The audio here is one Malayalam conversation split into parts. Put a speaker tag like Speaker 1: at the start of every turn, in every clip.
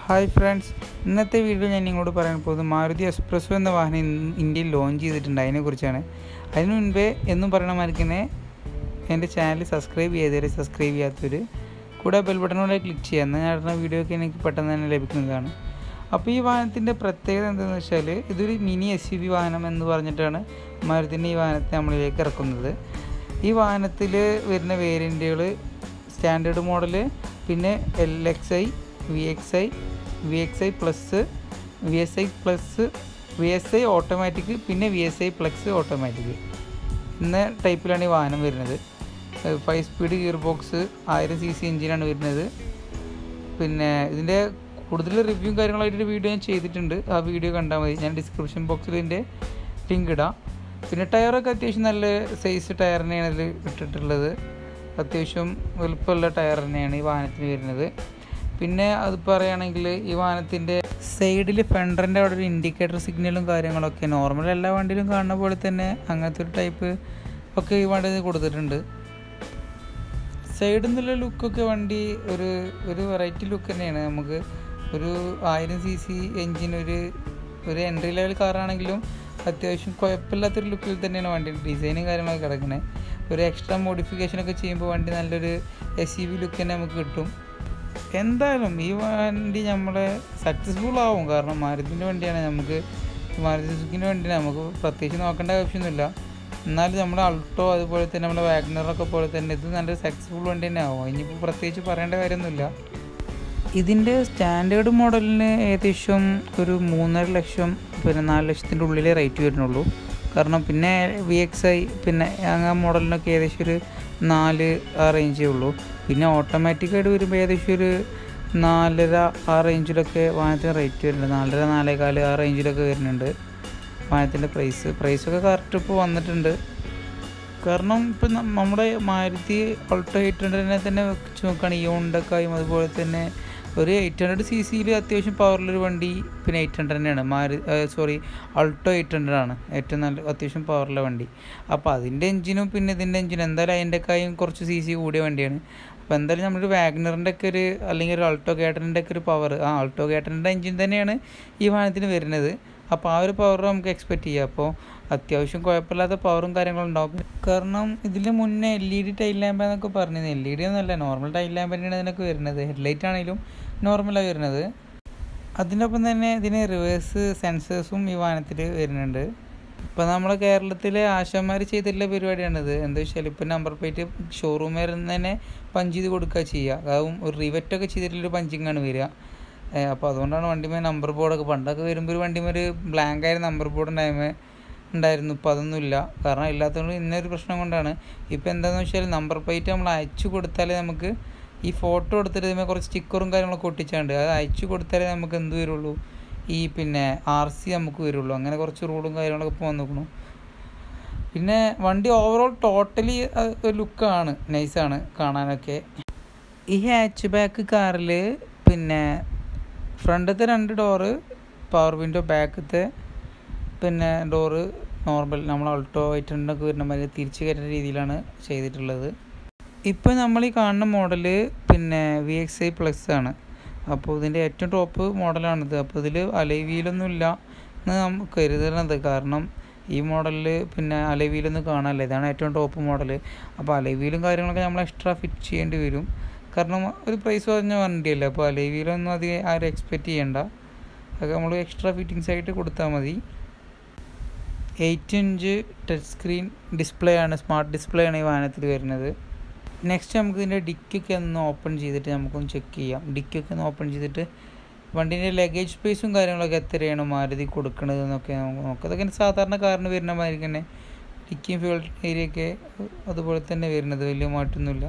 Speaker 1: ഹായ് ഫ്രണ്ട്സ് ഇന്നത്തെ വീഡിയോ ഞാൻ നിങ്ങളോട് പറയാൻ പോകുന്നത് മാരുതി എക്സ്പ്രസ്സോ എന്ന വാഹനം ഇൻ- ഇന്ത്യയിൽ ലോഞ്ച് ചെയ്തിട്ടുണ്ട് അതിനെക്കുറിച്ചാണ് അതിനു മുൻപേ എന്നും പറയണ മാതിരി തന്നെ എൻ്റെ ചാനൽ സബ്സ്ക്രൈബ് ചെയ്തവരെ സബ്സ്ക്രൈബ് ചെയ്യാത്തവർ കൂടെ ബെൽ ബട്ടണോടെ ക്ലിക്ക് ചെയ്യുക എന്നാൽ ഞാൻ ഇടുന്ന വീഡിയോ ഒക്കെ എനിക്ക് പെട്ടെന്ന് തന്നെ ലഭിക്കുന്നതാണ് അപ്പോൾ ഈ വാഹനത്തിൻ്റെ പ്രത്യേകത എന്താണെന്ന് വെച്ചാൽ ഇതൊരു മിനി എസ് യു വി വാഹനം എന്ന് പറഞ്ഞിട്ടാണ് മാരുതിൻ്റെ ഈ വാഹനത്തെ നമ്മളിലേക്ക് ഇറക്കുന്നത് ഈ വാഹനത്തിൽ വരുന്ന വേരിയൻറ്റുകൾ സ്റ്റാൻഡേർഡ് മോഡൽ പിന്നെ L X I V X I V X I plus V S I plus V S I automatic പിന്നെ V S I plus automatic എന്ന ടൈപ്പിലാണ് ഈ വാഹനം വരുന്നത് ഫൈവ് സ്പീഡ് ഗിയർ ബോക്സ് ആയിരം സി സി എഞ്ചിനാണ് വരുന്നത് പിന്നെ ഇതിൻ്റെ കൂടുതൽ റിവ്യൂവും കാര്യങ്ങളായിട്ടൊരു വീഡിയോ ഞാൻ ചെയ്തിട്ടുണ്ട് ആ വീഡിയോ കണ്ടാൽ മതി ഞാൻ ഡിസ്ക്രിപ്ഷൻ ബോക്സിൽ ഇതിൻ്റെ ലിങ്ക് ഇടാം പിന്നെ ടയറൊക്കെ അത്യാവശ്യം നല്ല സൈസ് ടയർ തന്നെയാണ് ഇതിൽ ഇട്ടിട്ടുള്ളത് അത്യാവശ്യം വലുപ്പമുള്ള ടയർ തന്നെയാണ് ഈ വാഹനത്തിന് വരുന്നത് പിന്നെ അത് പറയുകയാണെങ്കിൽ ഈ വാഹനത്തിൻ്റെ സൈഡിൽ ഫെൻഡറിൻ്റെ അവിടെ ഒരു ഇൻഡിക്കേറ്റർ സിഗ്നലും കാര്യങ്ങളൊക്കെ നോർമൽ എല്ലാ വണ്ടിയിലും കാണുന്ന പോലെ തന്നെ അങ്ങനത്തെ ഒരു ടൈപ്പ് ഒക്കെ ഈ വണ്ടി കൊടുത്തിട്ടുണ്ട് സൈഡിൽ നിന്നുള്ള ലുക്കൊക്കെ വണ്ടി ഒരു ഒരു വെറൈറ്റി ലുക്ക് തന്നെയാണ് നമുക്ക് ഒരു ആയിരം സി സി എൻജിൻ ഒരു ഒരു എൻട്രി ലെവൽ കാറാണെങ്കിലും അത്യാവശ്യം കുഴപ്പമില്ലാത്തൊരു ലുക്കിൽ തന്നെയാണ് വണ്ടി ഡിസൈനും കാര്യങ്ങളൊക്കെ കിടക്കുന്നത് ഒരു എക്സ്ട്രാ മോഡിഫിക്കേഷനൊക്കെ ചെയ്യുമ്പോൾ വണ്ടി നല്ലൊരു എസ് ഇ വി ലുക്ക് തന്നെ നമുക്ക് കിട്ടും എന്തായാലും ഈ വണ്ടി നമ്മളെ സക്സസ്ഫുൾ ആവും കാരണം മാരുതിൻ്റെ വണ്ടിയാണ് നമുക്ക് മാരുതി സുസുക്കിൻ്റെ വണ്ടിയാണ് നമുക്ക് പ്രത്യേകിച്ച് നോക്കേണ്ട ആവശ്യമൊന്നുമില്ല എന്നാലും നമ്മുടെ അൾട്ടോ അതുപോലെ തന്നെ നമ്മുടെ വാഗ്നറൊക്കെ പോലെ തന്നെ ഇത് നല്ലൊരു സക്സസ്ഫുൾ വണ്ടി തന്നെ ആവും ഇനിയിപ്പോൾ പ്രത്യേകിച്ച് പറയേണ്ട കാര്യമൊന്നുമില്ല ഇതിൻ്റെ സ്റ്റാൻഡേർഡ് മോഡലിന് ഏകദേശം ഒരു മൂന്നര ലക്ഷം പിന്നെ നാല് ലക്ഷത്തിൻ്റെ ഉള്ളിലേ റേറ്റ് വരുന്നുള്ളൂ കാരണം പിന്നെ വി എക്സ് ഐ പിന്നെ ആ മോഡലിനൊക്കെ ഏകദേശം ഒരു നാല് ആ റേഞ്ചേ ഉള്ളൂ പിന്നെ ഓട്ടോമാറ്റിക്കായിട്ട് വരുമ്പോൾ ഏകദേശം ഒരു നാലര ആ റേഞ്ചിലൊക്കെ വാഹനത്തിന് റേറ്റ് വരുന്നുണ്ട് നാലര നാലേകാല് ആ റേഞ്ചിലൊക്കെ വരുന്നുണ്ട് വാഹനത്തിൻ്റെ പ്രൈസ് പ്രൈസൊക്കെ കറക്റ്റ് ഇപ്പോൾ വന്നിട്ടുണ്ട് കാരണം ഇപ്പം ന- നമ്മുടെ മാരുതി ഓൾട്ടോ എയ്റ്റ് ഹൺഡ്രഡിനെ തന്നെ വെച്ച് നോക്കുകയാണെങ്കിൽ യോണ്ടക്കായും അതുപോലെ തന്നെ ഒരു എയ്റ്റ് ഹൺഡ്രഡ് സി സിയിൽ അത്യാവശ്യം പവറുള്ളൊരു വണ്ടി പിന്നെ എയ്റ്റ് ഹൺഡ്രഡ് തന്നെയാണ് മാരു സോറി അൾട്ടോ എയ്റ്റ് ഹൺഡ്രഡ് ആണ് ഏറ്റവും നല്ല അത്യാവശ്യം പവറുള്ള വണ്ടി അപ്പോൾ അതിൻ്റെ എഞ്ചിനും പിന്നെ ഇതിൻ്റെ എഞ്ചിനും എന്തായാലും അതിൻ്റെക്കായും കുറച്ച് സി സി കൂടിയ വണ്ടിയാണ് അപ്പോൾ എന്തായാലും നമ്മളൊരു വാഗ്നറിൻ്റെ ഒക്കെ ഒരു അല്ലെങ്കിൽ ഒരു അൾട്ടോ കേട്ടറിൻ്റെ ഒക്കെ ഒരു പവർ ആ അൾട്ടോ കേട്ടറിൻ്റെ എഞ്ചിൻ തന്നെയാണ് ഈ വാഹനത്തിന് വരുന്നത് അപ്പോൾ ആ ഒരു പവർ നമുക്ക് എക്സ്പെക്റ്റ് ചെയ്യാം അപ്പോൾ അത്യാവശ്യം കുഴപ്പമില്ലാത്ത പവറും കാര്യങ്ങളും ഉണ്ടാവും കാരണം ഇതിൽ മുന്നേ L E D tail lamp എന്നൊക്കെ പറഞ്ഞത് എൽ ഇ ഡി ഒന്നുമല്ല നോർമൽ ടൈൽ ലാമ്പ് തന്നെയാണ് ഇതിനൊക്കെ വരുന്നത് ഹെഡ്ലൈറ്റ് ആണെങ്കിലും നോർമലാണ് വരുന്നത് അതിനൊപ്പം തന്നെ ഇതിന് റിവേഴ്സ് സെൻസേഴ്സും ഈ വാഹനത്തിൽ വരുന്നുണ്ട് ഇപ്പം നമ്മുടെ കേരളത്തിലെ ആശാന്മാർ ചെയ്തിട്ടുള്ള പരിപാടിയാണിത് എന്താ വെച്ചാൽ ഇപ്പം നമ്പർ പ്ലേറ്റ് ഷോറൂമിൽ നിന്ന് തന്നെ പഞ്ച് ചെയ്ത് കൊടുക്കുക ചെയ്യുക അതും ഒരു റിവറ്റൊക്കെ ചെയ്തിട്ടുള്ളൊരു പഞ്ചിങ് ആണ് വരിക അപ്പോൾ അതുകൊണ്ടാണ് വണ്ടിമേ നമ്പർ ബോർഡൊക്കെ പണ്ടൊക്കെ വരുമ്പോൾ ഒരു വണ്ടിമേ ഒരു ബ്ലാങ്ക് ആയ നമ്പർ ബോർഡ് ഉണ്ടായമേ ഉണ്ടായിരുന്നു ഇപ്പോൾ അതൊന്നുമില്ല കാരണം ഇല്ലാത്തതുകൊണ്ട് ഇന്നൊരു പ്രശ്നം കൊണ്ടാണ് ഇപ്പോൾ എന്താണെന്ന് വെച്ചാൽ നമ്പർ പ്ലേറ്റ് നമ്മൾ അയച്ചു കൊടുത്താലേ നമുക്ക് ഈ ഫോട്ടോ എടുത്തിട്ട് ഇതിന്മേൽ കുറച്ച് സ്റ്റിക്കറും കാര്യങ്ങളൊക്കെ ഒട്ടിച്ചാണ്ട് അത് അയച്ചു കൊടുത്താലേ നമുക്ക് എന്ത് വരുള്ളൂ ഈ പിന്നെ ആർ സി നമുക്ക് വരുള്ളൂ അങ്ങനെ കുറച്ച് റൂളും കാര്യങ്ങളൊക്കെ ഇപ്പോൾ വന്നിരിക്കണു പിന്നെ വണ്ടി ഓവറോൾ ടോട്ടലി ഒരു ലുക്കാണ് നൈസാണ് കാണാനൊക്കെ ഈ ഹാച്ച് ബാക്ക് കാറിൽ പിന്നെ ഫ്രണ്ടത്തെ രണ്ട് ഡോറ് പവർ വിൻഡോ ബാക്കത്തെ പിന്നെ ഡോറ് നോർമൽ നമ്മൾ അൾട്ടോ ഐറ്റണ്ടൊക്കെ വരുന്ന മാതിരി തിരിച്ചു കയറ്റുന്ന രീതിയിലാണ് ചെയ്തിട്ടുള്ളത് ഇപ്പോൾ നമ്മൾ ഈ കാണുന്ന മോഡൽ പിന്നെ വി എക്സ് ഐ പ്ലസ് ആണ് അപ്പോൾ ഇതിൻ്റെ ഏറ്റവും ടോപ്പ് മോഡലാണിത് അപ്പോൾ ഇതിൽ അലൈവീലൊന്നും ഇല്ല എന്ന് നമുക്ക് കരുതുന്നത് കാരണം ഈ മോഡലിൽ പിന്നെ അലൈവീലൊന്നും കാണാനില്ല ഇതാണ് ഏറ്റവും ടോപ്പ് മോഡൽ അപ്പോൾ അലൈവീലും കാര്യങ്ങളൊക്കെ നമ്മൾ എക്സ്ട്രാ ഫിറ്റ് ചെയ്യേണ്ടി വരും കാരണം ഒരു പ്രൈസ് പറഞ്ഞ വണ്ടിയല്ലേ അപ്പോൾ അലൈവീലൊന്നും അധികം ആരും എക്സ്പെക്റ്റ് ചെയ്യണ്ട അതൊക്കെ നമ്മൾ എക്സ്ട്രാ ഫിറ്റിങ്സ് ആയിട്ട് കൊടുത്താൽ മതി eight inch touch screen display ആണ് സ്മാർട്ട് ഡിസ്പ്ലേ ആണ് ഈ വാഹനത്തിൽ വരുന്നത് നെക്സ്റ്റ് നമുക്ക് ഇതിൻ്റെ ഡിക്കൊക്കെ ഒന്ന് ഓപ്പൺ ചെയ്തിട്ട് നമുക്കൊന്ന് ചെക്ക് ചെയ്യാം ഡിക്കൊക്കെ ഒന്ന് ഓപ്പൺ ചെയ്തിട്ട് വണ്ടീൻ്റെ ലഗേജ് സ്പേസും കാര്യങ്ങളൊക്കെ എത്രയാണ് മാരുതി കൊടുക്കുന്നത് എന്നൊക്കെ നമുക്ക് നോക്കാം അതൊക്കെ സാധാരണ കാറിന് വരുന്ന മാതിരി തന്നെ ഡിക്കിയും ഫ്യൂൾ ഏരിയയൊക്കെ അതുപോലെ തന്നെ വരുന്നത് വലിയ മാറ്റമൊന്നുമില്ല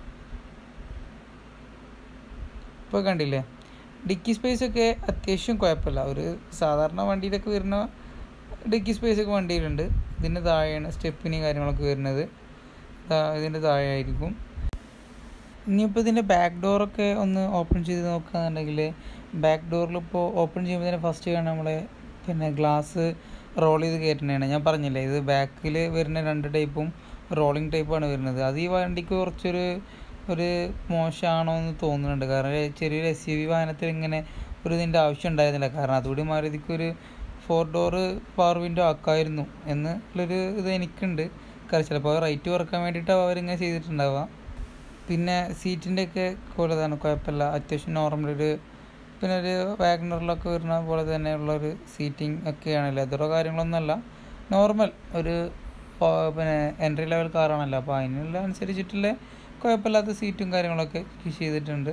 Speaker 1: ഇപ്പോൾ കണ്ടില്ലേ ഡിക്കി സ്പേസ് ഒക്കെ അത്യാവശ്യം കുഴപ്പമില്ല ഒരു സാധാരണ വണ്ടിയിലൊക്കെ വരുന്ന ഡിക്കി സ്പേസ് ഒക്കെ വണ്ടിയിലുണ്ട് ഇതിൻ്റെ താഴെയാണ് സ്റ്റെപ്പിനി കാര്യങ്ങളൊക്കെ വരുന്നത് ദാ ഇതിൻ്റെ താഴെ ആയിരിക്കും ഇനിയിപ്പോൾ ഇതിൻ്റെ ബാക്ക് ഡോറൊക്കെ ഒന്ന് ഓപ്പൺ ചെയ്ത് നോക്കുകയാണെന്നുണ്ടെങ്കിൽ ബാക്ക് ഡോറിൽ ഇപ്പോൾ ഓപ്പൺ ചെയ്യുമ്പോൾ തന്നെ ഫസ്റ്റ് കാണാൻ നമ്മളെ പിന്നെ ഗ്ലാസ് റോൾ ചെയ്ത് കയറ്റുന്നതാണ് ഞാൻ പറഞ്ഞില്ലേ ഇത് ബാക്കിൽ വരുന്ന രണ്ട് ടൈപ്പും റോളിംഗ് ടൈപ്പാണ് വരുന്നത് അത് ഈ വണ്ടിക്ക് കുറച്ചൊരു ഒരു മോശമാണോ എന്ന് തോന്നുന്നുണ്ട് കാരണം ചെറിയൊരു എസ് യു വി വാഹനത്തിൽ ഇങ്ങനെ ഒരു ഇതിൻ്റെ ആവശ്യം ഉണ്ടായിരുന്നില്ല കാരണം അതുകൂടി മാരുതിക്ക് ഒരു ഫോർ ഡോറ് പവർ വിൻഡോ ആക്കായിരുന്നു എന്നുള്ളൊരു ഇത് എനിക്കുണ്ട് കാരണം ചിലപ്പോൾ റേറ്റ് കുറക്കാൻ വേണ്ടിയിട്ട് അവരിങ്ങനെ ചെയ്തിട്ടുണ്ടാവുക പിന്നെ സീറ്റിൻ്റെ ഒക്കെ കോലതാണ് കുഴപ്പമില്ല അത്യാവശ്യം നോർമൽ ഒരു പിന്നെ ഒരു വാഗനറിലൊക്കെ വരുന്ന പോലെ തന്നെയുള്ളൊരു സീറ്റിംഗ് ഒക്കെയാണ് ലെതറോ കാര്യങ്ങളൊന്നുമല്ല നോർമൽ ഒരു പിന്നെ എൻട്രി ലെവൽ കാറാണല്ലോ അപ്പോൾ അതിനുള്ള അനുസരിച്ചിട്ടുള്ള കുഴപ്പമില്ലാത്ത സീറ്റും കാര്യങ്ങളൊക്കെ യൂസ് ചെയ്തിട്ടുണ്ട്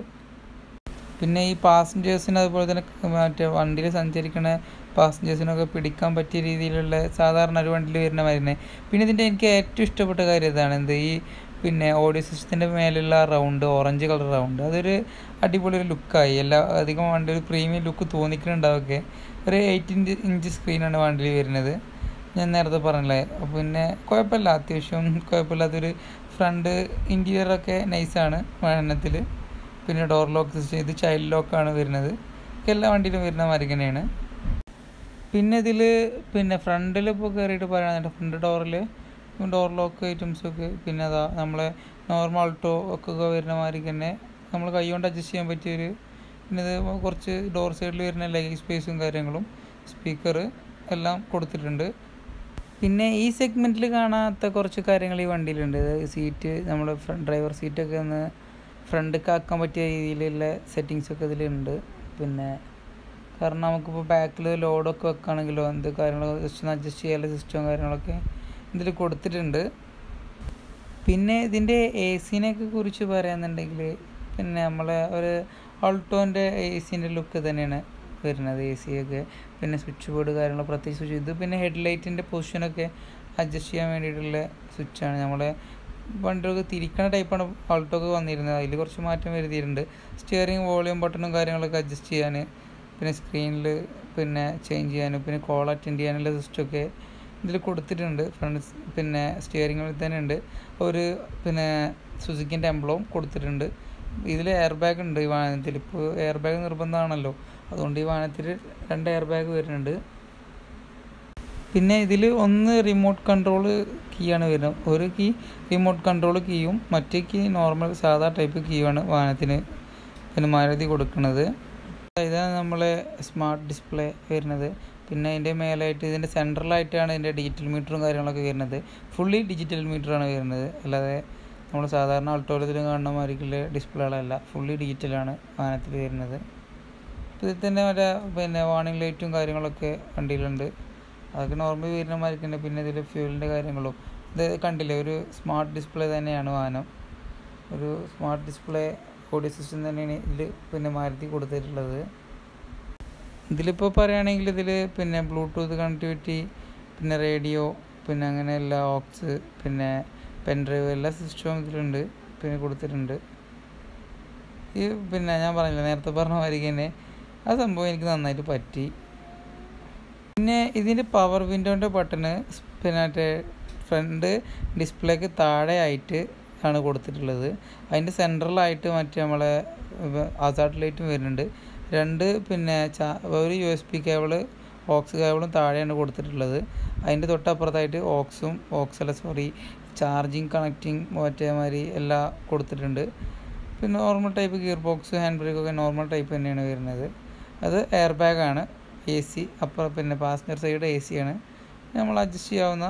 Speaker 1: പിന്നെ ഈ പാസഞ്ചേഴ്സിന് അതുപോലെ തന്നെ മറ്റേ വണ്ടിയിൽ സഞ്ചരിക്കുന്ന പാസഞ്ചേഴ്സിനൊക്കെ പിടിക്കാൻ പറ്റിയ രീതിയിലുള്ള സാധാരണ ഒരു വണ്ടിയിൽ വരുന്ന മാതിരി പിന്നെ ഇതിൻ്റെ എനിക്ക് ഏറ്റവും ഇഷ്ടപ്പെട്ട കാര്യം ഇതാണ് എന്ത് ഈ പിന്നെ ഓഡിയോ സിസ്റ്റത്തിൻ്റെ മേലുള്ള റൗണ്ട് ഓറഞ്ച് കളർ റൗണ്ട് അതൊരു അടിപൊളി ഒരു ലുക്കായി എല്ലാ അധികം വണ്ടി ഒരു പ്രീമിയം ലുക്ക് തോന്നിക്കുന്നുണ്ടാവൊക്കെ ഒരു എയ്റ്റ് ഇഞ്ച് ഇഞ്ച് സ്ക്രീനാണ് വണ്ടിയിൽ വരുന്നത് ഞാൻ നേരത്തെ പറഞ്ഞില്ലേ പിന്നെ കുഴപ്പമില്ല അത്യാവശ്യം കുഴപ്പമില്ലാത്തൊരു ഫ്രണ്ട് ഇൻറ്റീരിയറൊക്കെ നൈസാണ് വാഹനത്തിൽ പിന്നെ ഡോർ ലോക്ക് സിസ്റ്റം ഇത് ചൈൽഡ് ലോക്കാണ് വരുന്നത് എല്ലാ വണ്ടിയിലും വരുന്ന മാതിരി തന്നെയാണ് പിന്നെ ഇതിൽ പിന്നെ ഫ്രണ്ടിൽ ഇപ്പോൾ കയറിയിട്ട് പറയുകയാണെങ്കിൽ ഫ്രണ്ട് ഡോറിൽ ഡോർ ലോക്ക് ഐറ്റംസൊക്കെ പിന്നെ അതാ നമ്മളെ നോർമൽ ആൾട്ടോ ഒക്കെ വരുന്ന മാതിരി തന്നെ നമ്മൾ കൈ കൊണ്ട് അഡ്ജസ്റ്റ് ചെയ്യാൻ പറ്റിയൊരു പിന്നെ ഇത് കുറച്ച് ഡോർ സൈഡിൽ വരുന്ന ലെഗ് സ്പേസും കാര്യങ്ങളും സ്പീക്കർ എല്ലാം കൊടുത്തിട്ടുണ്ട് പിന്നെ ഈ സെഗ്മെൻറ്റിൽ കാണാത്ത കുറച്ച് കാര്യങ്ങൾ ഈ വണ്ടിയിലുണ്ട് സീറ്റ് നമ്മുടെ ഫ്രണ്ട് ഡ്രൈവർ സീറ്റൊക്കെ ഒന്ന് ഫ്രണ്ടിലേക്ക് ആക്കാൻ പറ്റിയ രീതിയിലുള്ള സെറ്റിങ്സൊക്കെ ഇതിലുണ്ട് പിന്നെ കാരണം നമുക്കിപ്പോൾ ബാക്കിൽ ലോഡൊക്കെ വെക്കുകയാണെങ്കിലോ എന്ത് കാര്യങ്ങളൊക്കെ ജസ്റ്റ് ഒന്ന് അഡ്ജസ്റ്റ് ചെയ്യാനുള്ള സിസ്റ്റവും കാര്യങ്ങളൊക്കെ ഇതിൽ കൊടുത്തിട്ടുണ്ട് പിന്നെ ഇതിൻ്റെ എ സിനെയൊക്കെ കുറിച്ച് പറയുകയാണെന്നുണ്ടെങ്കിൽ പിന്നെ നമ്മളെ ഒരു ഓൾട്ടോൻ്റെ എ സിൻ്റെ ലുക്ക് തന്നെയാണ് വരുന്നത് എ സിയൊക്കെ പിന്നെ സ്വിച്ച് ബോർഡ് കാര്യങ്ങൾ പ്രത്യേകിച്ച് സ്വിച്ച് ഇത് പിന്നെ ഹെഡ്ലൈറ്റിൻ്റെ പൊസിഷനൊക്കെ അഡ്ജസ്റ്റ് ചെയ്യാൻ വേണ്ടിയിട്ടുള്ള സ്വിച്ചാണ് നമ്മളെ വണ്ടികൾക്ക് തിരിക്കണ ടൈപ്പാണ് ഓൾട്ടോക്ക് വന്നിരുന്നത് അതിൽ കുറച്ച് മാറ്റം വരുത്തിയിട്ടുണ്ട് സ്റ്റിയറിംഗ് വോളിയം ബട്ടണും കാര്യങ്ങളൊക്കെ അഡ്ജസ്റ്റ് ചെയ്യാൻ പിന്നെ സ്ക്രീനിൽ പിന്നെ ചേഞ്ച് ചെയ്യാനും പിന്നെ കോൾ അറ്റൻഡ് ചെയ്യാനുള്ള സിസ്റ്റമൊക്കെ ഇതിൽ കൊടുത്തിട്ടുണ്ട് ഫ്രണ്ട് പിന്നെ സ്റ്റിയറിംഗിൽ തന്നെ ഉണ്ട് ഒരു പിന്നെ സുസുക്കിൻ്റെ എംബ്ലവും കൊടുത്തിട്ടുണ്ട് ഇതിൽ എയർ ബാഗ് ഉണ്ട് ഈ വാഹനത്തിൽ ഇപ്പോൾ എയർ ബാഗ് നിർബന്ധമാണല്ലോ അതുകൊണ്ട് ഈ വാഹനത്തിൽ രണ്ട് എയർ ബാഗ് വരുന്നുണ്ട് പിന്നെ ഇതിൽ ഒന്ന് റിമോട്ട് കൺട്രോൾ കീ ആണ് വരുന്നത് ഒരു കീ റിമോട്ട് കൺട്രോൾ കീയും മറ്റേ കീ നോർമൽ സാധാ ടൈപ്പ് കീയുമാണ് വാഹനത്തിന് പിന്നെ മാരുതി കൊടുക്കുന്നത് ഇതാണ് നമ്മളെ സ്മാർട്ട് ഡിസ്പ്ലേ വരുന്നത് പിന്നെ അതിൻ്റെ മേലായിട്ട് ഇതിൻ്റെ സെൻട്രലായിട്ടാണ് ഇതിൻ്റെ ഡിജിറ്റൽ മീറ്ററും കാര്യങ്ങളൊക്കെ വരുന്നത് ഫുള്ളി ഡിജിറ്റൽ മീറ്ററാണ് വരുന്നത് അല്ലാതെ നമ്മൾ സാധാരണ അൾട്ടോലത്തിൽ കാണുന്ന മാതിരിക്കുള്ള ഡിസ്പ്ലേകളല്ല ഫുള്ളി ഡിജിറ്റലാണ് വാഹനത്തിൽ വരുന്നത് ഇതിൽ തന്നെ മറ്റേ പിന്നെ വാർണിംഗ് ലൈറ്റും കാര്യങ്ങളൊക്കെ വണ്ടിയിലുണ്ട് അതൊക്കെ നോർമൽ വരുന്ന മാതിരി തന്നെ പിന്നെ ഇതിൽ ഫ്യൂലിൻ്റെ കാര്യങ്ങളും ഇത് കണ്ടില്ലേ ഒരു സ്മാർട്ട് ഡിസ്പ്ലേ തന്നെയാണ് വാഹനം ഒരു സ്മാർട്ട് ഡിസ്പ്ലേ ഓഡിയോ സിസ്റ്റം തന്നെയാണ് ഇതിൽ പിന്നെ മാരുതി കൊടുത്തിട്ടുള്ളത് ഇതിലിപ്പോൾ പറയുകയാണെങ്കിൽ ഇതിൽ പിന്നെ ബ്ലൂടൂത്ത് കണക്ടിവിറ്റി പിന്നെ റേഡിയോ പിന്നെ അങ്ങനെ എല്ലാ ഓക്സ് പിന്നെ പെൻ ഡ്രൈവ് എല്ലാ സിസ്റ്റവും ഇതിലുണ്ട് പിന്നെ കൊടുത്തിട്ടുണ്ട് ഈ പിന്നെ ഞാൻ പറഞ്ഞില്ല നേരത്തെ പറഞ്ഞ മാതിരി തന്നെ ആ സംഭവം എനിക്ക് നന്നായിട്ട് പറ്റി പിന്നെ ഇതിൻ്റെ പവർ വിൻഡോൻ്റെ ബട്ടണ് പിന്നെ മറ്റേ ഫ്രണ്ട് ഡിസ്പ്ലേക്ക് താഴെ ആയിട്ട് ആണ് കൊടുത്തിട്ടുള്ളത് അതിൻ്റെ സെൻട്രലായിട്ട് മറ്റേ നമ്മളെ അസാർട്ട് ലൈറ്റും വരുന്നുണ്ട് രണ്ട് പിന്നെ ചാ ഒരു U S B cable aux കേബിളും താഴെയാണ് കൊടുത്തിട്ടുള്ളത് അതിൻ്റെ തൊട്ടപ്പുറത്തായിട്ട് ഓക്സും ഓക്സ് അല്ല സോറി ചാർജിങ് കണക്റ്റിംഗ് മറ്റേ മാതിരി എല്ലാം കൊടുത്തിട്ടുണ്ട് പിന്നെ normal type gear box hand ബ്രേക്കൊക്കെ നോർമൽ ടൈപ്പ് തന്നെയാണ് വരുന്നത് അത് എയർ ബാഗാണ് എ സി അപ്പുറം പിന്നെ പാസഞ്ചർ സൈഡ് എ സിയാണ് നമ്മൾ അഡ്ജസ്റ്റ് ചെയ്യാവുന്ന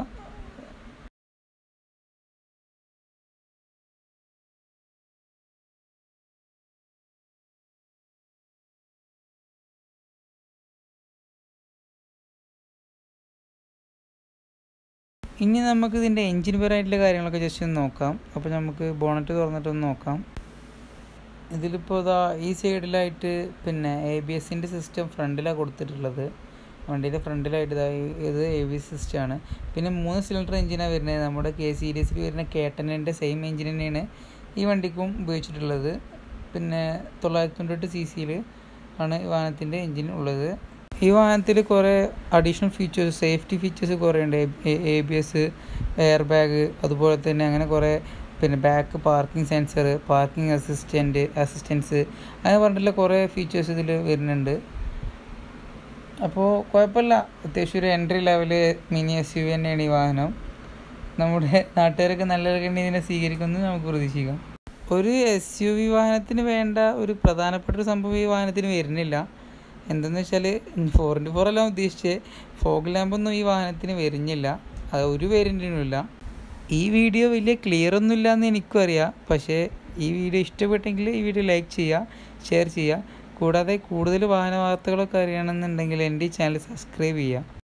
Speaker 1: ഇനി നമുക്ക് ഇതിൻ്റെ എൻജിൻ പരമായിട്ടുള്ള കാര്യങ്ങളൊക്കെ ജസ്റ്റ് ഒന്ന് നോക്കാം അപ്പോൾ നമുക്ക് ബോണറ്റ് തുറന്നിട്ടൊന്ന് നോക്കാം ഇതിലിപ്പോൾ ഇതാ ഈ സൈഡിലായിട്ട് പിന്നെ എ ബി എസിൻ്റെ സിസ്റ്റം ഫ്രണ്ടിലാണ് കൊടുത്തിട്ടുള്ളത് വണ്ടിയുടെ ഫ്രണ്ടിലായിട്ട് ഇതാ ഇത് എ ബി എസ് സിസ്റ്റമാണ് പിന്നെ മൂന്ന് സിലിണ്ടർ എഞ്ചിനാണ് വരുന്നത് നമ്മുടെ കെ സീരീസിൽ വരുന്ന കേട്ടനിൻ്റെ സെയിം എഞ്ചിൻ തന്നെയാണ് ഈ വണ്ടിക്കും ഉപയോഗിച്ചിട്ടുള്ളത് പിന്നെ തൊള്ളായിരത്തി തൊണ്ണൂറ്റെട്ട് സി സിയിൽ ആണ് ഈ വാഹനത്തിൻ്റെ എഞ്ചിൻ ഉള്ളത് ഈ വാഹനത്തിൽ കുറേ അഡീഷണൽ ഫീച്ചേഴ്സ് സേഫ്റ്റി ഫീച്ചേഴ്സ് കുറേ ഉണ്ട് A B S air bag അതുപോലെ തന്നെ അങ്ങനെ കുറേ പിന്നെ back parking sensor parking assistant assistance അങ്ങനെ പറഞ്ഞിട്ടുള്ള കുറേ ഫീച്ചേഴ്സ് ഇതിൽ വരുന്നുണ്ട് അപ്പോൾ കുഴപ്പമില്ല അത്യാവശ്യം ഒരു entry level mini S U തന്നെയാണ് ഈ വാഹനം നമ്മുടെ നാട്ടുകാരൊക്കെ നല്ല കണ്ണി ഇതിനെ സ്വീകരിക്കുമെന്ന് നമുക്ക് പ്രതീക്ഷിക്കാം ഒരു എസ് യു വി വാഹനത്തിന് വേണ്ട ഒരു പ്രധാനപ്പെട്ട ഒരു സംഭവം ഈ വാഹനത്തിന് വരുന്നില്ല എന്തെന്ന് വെച്ചാൽ ഫോർ ഇൻറ്റു ഫോർ അല്ല ഉദ്ദേശിച്ചത് ഫോഗ് ലാമ്പൊന്നും ഈ വാഹനത്തിന് വരുന്നില്ല അത് ഒരു വേരിയൻറ്റിനും ഇല്ല ഈ വീഡിയോ വലിയ ക്ലിയർ ഒന്നും ഇല്ല എന്ന് എനിക്കും അറിയാം പക്ഷേ ഈ വീഡിയോ ഇഷ്ടപ്പെട്ടെങ്കിൽ ഈ വീഡിയോ ലൈക്ക് ചെയ്യുക ഷെയർ ചെയ്യുക കൂടാതെ കൂടുതൽ വാഹന വാർത്തകളൊക്കെ അറിയണമെന്നുണ്ടെങ്കിൽ എൻ്റെ ഈ ചാനൽ സബ്സ്ക്രൈബ് ചെയ്യുക